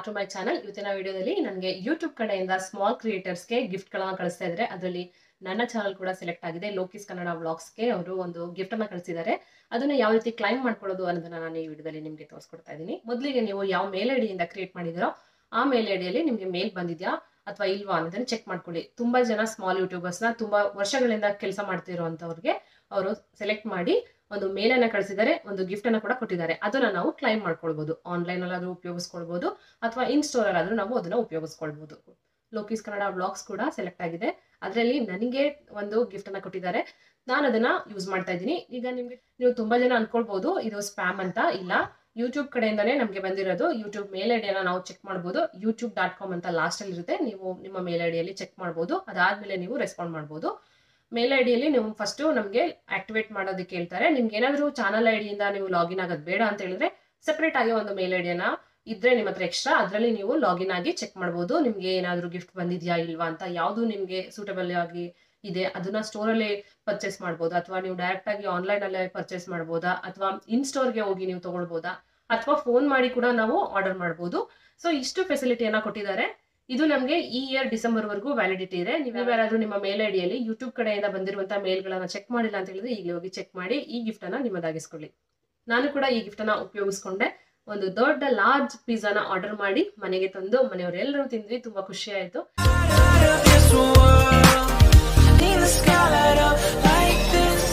Back to my channel ಇವತ್ತಿನ ವಿಡಿಯೋದಲ್ಲಿ ನನಗೆ ಯೂಟ್ಯೂಬ್ ಕಡೆಯಿಂದ ಸ್ಮಾಲ್ ಕ್ರಿಯೇಟರ್ಸ್ಗೆ ಗಿಫ್ಟ್ಗಳನ್ನ ಕಳಿಸ್ತಾ ಇದ್ದಾರೆ ಅದರಲ್ಲಿ ನನ್ನ ಚಾನಲ್ ಕೂಡ ಸೆಲೆಕ್ಟ್ ಆಗಿದೆ ಲೋಕಿಸ್ ಕನ್ನಡ ವ್ಲಾಗ್ಸ್ಗೆ ಅವರು ಒಂದು ಗಿಫ್ಟ್ ಅನ್ನ ಕಳಿಸಿದ್ದಾರೆ ಅದನ್ನ ಯಾವ ರೀತಿ ಕ್ಲೈಮ್ ಮಾಡ್ಕೊಳ್ಳೋದು ಅನ್ನೋದನ್ನ ನಾನು ಈ ವಿಡಿಯೋದಲ್ಲಿ ನಿಮಗೆ ತೋರಿಸ್ಕೊಡ್ತಾ ಇದ್ದೀನಿ ಮೊದಲಿಗೆ ನೀವು ಯಾವ ಮೇಲ್ ಐಡಿಯಿಂದ ಕ್ರಿಯೇಟ್ ಮಾಡಿದಿರೋ ಆ ಮೇಲ್ ಐಡಿಯಲ್ಲಿ ನಿಮಗೆ ಮೇಲ್ ಬಂದಿದ್ಯಾ ಅಥವಾ ಇಲ್ವಾ ಅನ್ನೋದನ್ನ ಚೆಕ್ ಮಾಡ್ಕೊಳ್ಳಿ ತುಂಬಾ ಜನ ಸ್ಮಾಲ್ ಯೂಟ್ಯೂಬರ್ಸ್ನ ತುಂಬಾ ವರ್ಷಗಳಿಂದ ಕೆಲಸ ಮಾಡ್ತಿರೋಂಥವ್ರಿಗೆ ಅವರು ಸೆಲೆಕ್ಟ್ ಮಾಡಿ ಒಂದು ಮೇಲನ್ನ ಕಳಿಸಿದ್ದಾರೆ ಒಂದು ಗಿಫ್ಟ್ ಅನ್ನ ಕೂಡ ಕೊಟ್ಟಿದ್ದಾರೆ ಅದನ್ನ ನಾವು ಕ್ಲೈಮ್ ಮಾಡ್ಕೊಳ್ಬಹುದು ಆನ್ಲೈನ್ ಅಲ್ಲಾದ್ರೂ ಉಪಯೋಗಿಸ್ಕೊಳ್ಬಹುದು ಅಥವಾ ಇನ್ ಸ್ಟೋರ್ ಅಲ್ಲಾದ್ರೂ ನಾವು ಅದನ್ನ ಉಪಯೋಗಿಸ್ಕೊಳ್ಬಹುದು ಲೋಕೀಸ್ ಕನ್ನಡ ಬ್ಲಾಗ್ಸ್ ಕೂಡ ಸೆಲೆಕ್ಟ್ ಆಗಿದೆ ಅದರಲ್ಲಿ ನನಗೆ ಒಂದು ಗಿಫ್ಟ್ ಅನ್ನ ಕೊಟ್ಟಿದ್ದಾರೆ ನಾನು ಅದನ್ನ ಯೂಸ್ ಮಾಡ್ತಾ ಇದ್ದೀನಿ ಈಗ ನಿಮ್ಗೆ ನೀವು ತುಂಬಾ ಜನ ಅನ್ಕೊಳ್ಬಹುದು ಇದು ಸ್ಪ್ಯಾಮ್ ಅಂತ ಇಲ್ಲ ಯೂಟ್ಯೂಬ್ ಕಡೆಯಿಂದಾನೇ ನಮಗೆ ಬಂದಿರೋದು ಯೂಟ್ಯೂಬ್ ಮೇಲ್ ಐಡಿಯನ್ನ ನಾವು ಚೆಕ್ ಮಾಡ್ಬೋದು ಯೂಟ್ಯೂಬ್ ಡಾಟ್ ಕಾಮ್ ಅಂತ ಲಾಸ್ಟ್ ಅಲ್ಲಿ ಇರುತ್ತೆ ನೀವು ನಿಮ್ಮ ಮೇಲ್ ಐಡಿಯಲ್ಲಿ ಚೆಕ್ ಮಾಡ್ಬೋದು ಅದಾದ್ಮೇಲೆ ನೀವು ರೆಸ್ಪಾಂಡ್ ಮಾಡ್ಬೋದು ಮೇಲ್ ಐಡಿಯಲ್ಲಿ ನೀವು ಫಸ್ಟ್ ನಮಗೆ ಆಕ್ಟಿವೇಟ್ ಮಾಡೋದಕ್ಕೆ ಹೇಳ್ತಾರೆ ನಿಮ್ಗೆ ಏನಾದರೂ ಚಾನಲ್ ಐಡಿಯಿಂದ ನೀವು ಲಾಗಿನ್ ಆಗೋದು ಬೇಡ ಅಂತ ಹೇಳಿದ್ರೆ ಸೆಪರೇಟ್ ಆಗಿ ಒಂದು ಮೇಲ್ ಐಡಿಯನ್ನ ಇದ್ರೆ ನಿಮ್ಮ ಹತ್ರ ಎಕ್ಸ್ಟ್ರಾ ಅದರಲ್ಲಿ ನೀವು ಲಾಗಿನ್ ಆಗಿ ಚೆಕ್ ಮಾಡ್ಬೋದು ನಿಮ್ಗೆ ಏನಾದರೂ ಗಿಫ್ಟ್ ಬಂದಿದ್ಯಾ ಇಲ್ವಾ ಅಂತ ಯಾವುದು ನಿಮ್ಗೆ ಸೂಟಬಲ್ ಆಗಿ ಇದೆ ಅದನ್ನ ಸ್ಟೋರಲ್ಲಿ ಪರ್ಚೇಸ್ ಮಾಡ್ಬೋದಾ ಅಥವಾ ನೀವು ಡೈರೆಕ್ಟ್ ಆಗಿ ಆನ್ಲೈನ್ ಅಲ್ಲೇ ಪರ್ಚೇಸ್ ಮಾಡ್ಬೋದಾ ಅಥವಾ ಇನ್ ಸ್ಟೋರ್ಗೆ ಹೋಗಿ ನೀವು ತಗೊಳ್ಬೋದಾ ಅಥವಾ ಫೋನ್ ಮಾಡಿ ಕೂಡ ನಾವು ಆರ್ಡರ್ ಮಾಡ್ಬೋದು ಸೊ ಇಷ್ಟು ಫೆಸಿಲಿಟಿಯನ್ನ ಕೊಟ್ಟಿದ್ದಾರೆ ಇದು ನಮಗೆ ಈ ಇಯರ್ ಡಿಸೆಂಬರ್ ವರೆಗೂ ವ್ಯಾಲಿಡಿಟಿ ಇದೆ ನೀವು ಯಾರಾದ್ರೂ ನಿಮ್ಮ ಮೇಲ್ ಐಡಿಯಲ್ಲಿ ಯೂಟ್ಯೂಬ್ ಕಡೆಯಿಂದ ಬಂದಿರುವಂತಹ ಮೇಲ್ಗಳನ್ನ ಚೆಕ್ ಮಾಡಿಲ್ಲ ಅಂತ ಹೇಳಿದ್ರೆ ಈಗಲೇ ಹೋಗಿ ಚೆಕ್ ಮಾಡಿ ಈ ಗಿಫ್ಟ್ ಅನ್ನ ನಿಮ್ಮದಾಗಿಸ್ಕೊಳ್ಳಿ ನಾನು ಕೂಡ ಈ ಗಿಫ್ಟ್ ಅನ್ನ ಉಪಯೋಗಿಸ್ಕೊಂಡೆ ಒಂದು ದೊಡ್ಡ ಲಾರ್ಜ್ ಪಿಜ್ಜಾನ ಆರ್ಡರ್ ಮಾಡಿ ಮನೆಗೆ ತಂದು ಮನೆಯವರೆಲ್ಲರೂ ತಿಂದ್ವಿ ತುಂಬಾ ಖುಷಿ ಆಯ್ತು This world, need the sky light up like this.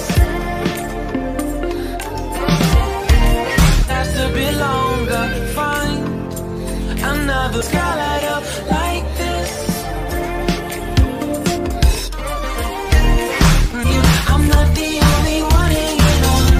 Lasts a bit longer, find another sky light up like this. I'm not the only one hanging on.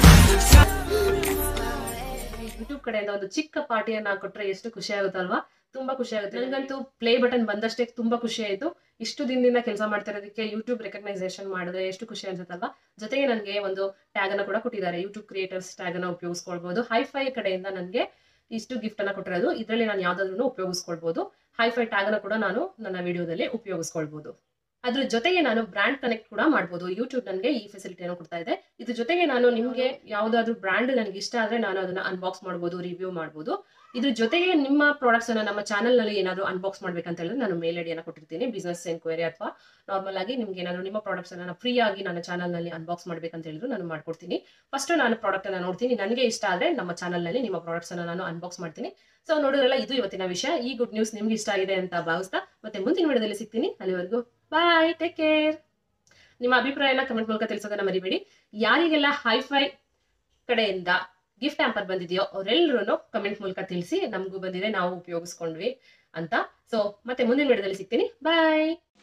YouTube ಕಡೆಯಿಂದ ಒಂದು ಚಿಕ್ಕ ಪಾರ್ಟಿಯನ್ನ ಕೊಟ್ರೆ ಎಷ್ಟು ಖುಷಿ ಆಗುತ್ತಲ್ವಾ ತುಂಬಾ ಖುಷಿ ಆಗುತ್ತೆ ನನಗಂತೂ ಪ್ಲೇ ಬಟನ್ ಬಂದಷ್ಟೇ ತುಂಬಾ ಖುಷಿ ಆಯ್ತು ಇಷ್ಟು ದಿನದಿಂದ ಕೆಲಸ ಮಾಡ್ತಾ ಇರೋದಕ್ಕೆ ಯೂಟ್ಯೂಬ್ ರೆಕಗ್ನೈಸೇಷನ್ ಮಾಡಿದ್ರೆ ಎಷ್ಟು ಖುಷಿ ಅನ್ಸುತ್ತಲ್ವಾ ಜೊತೆಗೆ ನನಗೆ ಒಂದು ಟ್ಯಾಗ್ ಅನ್ನ ಕೂಡ ಕೊಟ್ಟಿದ್ದಾರೆ ಯೂಟ್ಯೂಬ್ ಕ್ರಿಯೇಟರ್ಸ್ ಟ್ಯಾಗ್ ಅನ್ನ ಉಪಯೋಗಿಸ್ಕೊಳ್ಬಹುದು ಹೈಫೈ ಕಡೆಯಿಂದ ನನಗೆ ಇಷ್ಟು ಗಿಫ್ಟ್ ಅನ್ನ ಕೊಟ್ಟಿರೋದು ಇದರಲ್ಲಿ ನಾನು ಯಾವ್ದಾದ್ರು ಉಪಯೋಗಿಸ್ಕೊಳ್ಬಹುದು ಹೈಫೈ ಟ್ಯಾಗ್ ಅನ್ನ ಕೂಡ ನಾನು ನನ್ನ ವಿಡಿಯೋದಲ್ಲಿ ಉಪಯೋಗಿಸ್ಕೊಳ್ಬಹುದು ಅದ್ರ ಜೊತೆಗೆ ನಾನು ಬ್ರ್ಯಾಂಡ್ ಕನೆಕ್ಟ್ ಕೂಡ ಮಾಡ್ಬೋದು ಯೂಟ್ಯೂಬ್ ನನಗೆ ಈ ಫೆಸಿಲಿಟಿಯನ್ನು ಕೊಡ್ತಾ ಇದೆ ಇದ್ರ ಜೊತೆಗೆ ನಾನು ನಿಮಗೆ ಯಾವ್ದಾದ್ರು ಬ್ರ್ಯಾಂಡ್ ನನಗೆ ಇಷ್ಟ ಆದ್ರೆ ನಾನು ಅದನ್ನ ಅನ್ಬಾಕ್ಸ್ ಮಾಡ್ಬೋದು ರಿವ್ಯೂ ಮಾಡ್ಬೋದು ಇದ್ರ ಜೊತೆಗೆ ನಿಮ್ಮ ಪ್ರಾಡಕ್ಟ್ಸ್ ಅನ್ನ ನಮ್ಮ ಚಾನಲ್ ನಲ್ಲಿ ಏನಾದ್ರು ಅನ್ಬಾಕ್ಸ್ ಮಾಡ್ಬೇಕಂತ ಹೇಳಿದ್ರೆ ನಾನು ಮೇಲ್ ಐಡಿಯನ್ನ ಕೊಟ್ಟಿರ್ತೀನಿ ಬಿಸ್ನೆಸ್ ಎನ್ಕ್ವೈರಿ ಅಥವಾ ನಾರ್ಮಲ್ ಆಗಿ ನಿಮ್ಗೆ ಏನಾದ್ರು ನಿಮ್ಮ ಪ್ರಾಡಕ್ಟ್ಸ್ ಅನ್ನ ಫ್ರೀ ಆಗಿ ನನ್ನ ಚಾನಲ್ ನಲ್ಲಿ ಅನ್ಬಾಕ್ಸ್ ಮಾಡ್ಬೇಕಂತ ಹೇಳಿದ್ರು ನಾನು ಮಾಡ್ಕೊಡ್ತೀನಿ ಫಸ್ಟ್ ನಾನು ಪ್ರಾಡಕ್ಟ್ ಅನ್ನ ನೋಡ್ತೀನಿ ನನಗೆ ಇಷ್ಟ ಆದ್ರೆ ನಮ್ಮ ಚಾನಲ್ ನಲ್ಲಿ ನಿಮ್ಮ ಪ್ರಾಡಕ್ಟ್ಸ್ ಅನ್ನ ನಾನು ಅನ್ಬಾಕ್ಸ್ ಮಾಡ್ತೀನಿ ಸೊ ನೋಡಿದ್ರಲ್ಲ ಇದು ಇವತ್ತಿನ ವಿಷಯ ಈ ಗುಡ್ ನ್ಯೂಸ್ ನಿಮ್ಗೆ ಇಷ್ಟ ಆಗಿದೆ ಅಂತ ಭಾವಿಸ್ತಾ ಮತ್ತೆ ಮುಂದಿನ ವಿಡಿಯೋದಲ್ಲಿ ಸಿಗ್ತೀನಿ ಅಲ್ಲಿವರೆಗೂ ಬಾಯ್ ಟೇಕ್ ಕೇರ್ ನಿಮ್ಮ ಅಭಿಪ್ರಾಯನ ಕಮೆಂಟ್ ಮೂಲಕ ತಿಳಿಸೋದನ್ನ ಮರಿಬೇಡಿ ಯಾರಿಗೆಲ್ಲ ಹೈಫೈ ಕಡೆಯಿಂದ ಗಿಫ್ಟ್ ಆಂಪರ್ ಬಂದಿದೆಯೋ ಅವರೆಲ್ಲರೂ ಕಮೆಂಟ್ ಮೂಲಕ ತಿಳಿಸಿ ನಮಗೂ ಬಂದಿದೆ ನಾವು ಉಪಯೋಗಿಸ್ಕೊಂಡ್ವಿ ಅಂತ ಸೊ ಮತ್ತೆ ಮುಂದಿನ ವಿಡಿಯೋದಲ್ಲಿ ಸಿಗ್ತೀನಿ ಬಾಯ್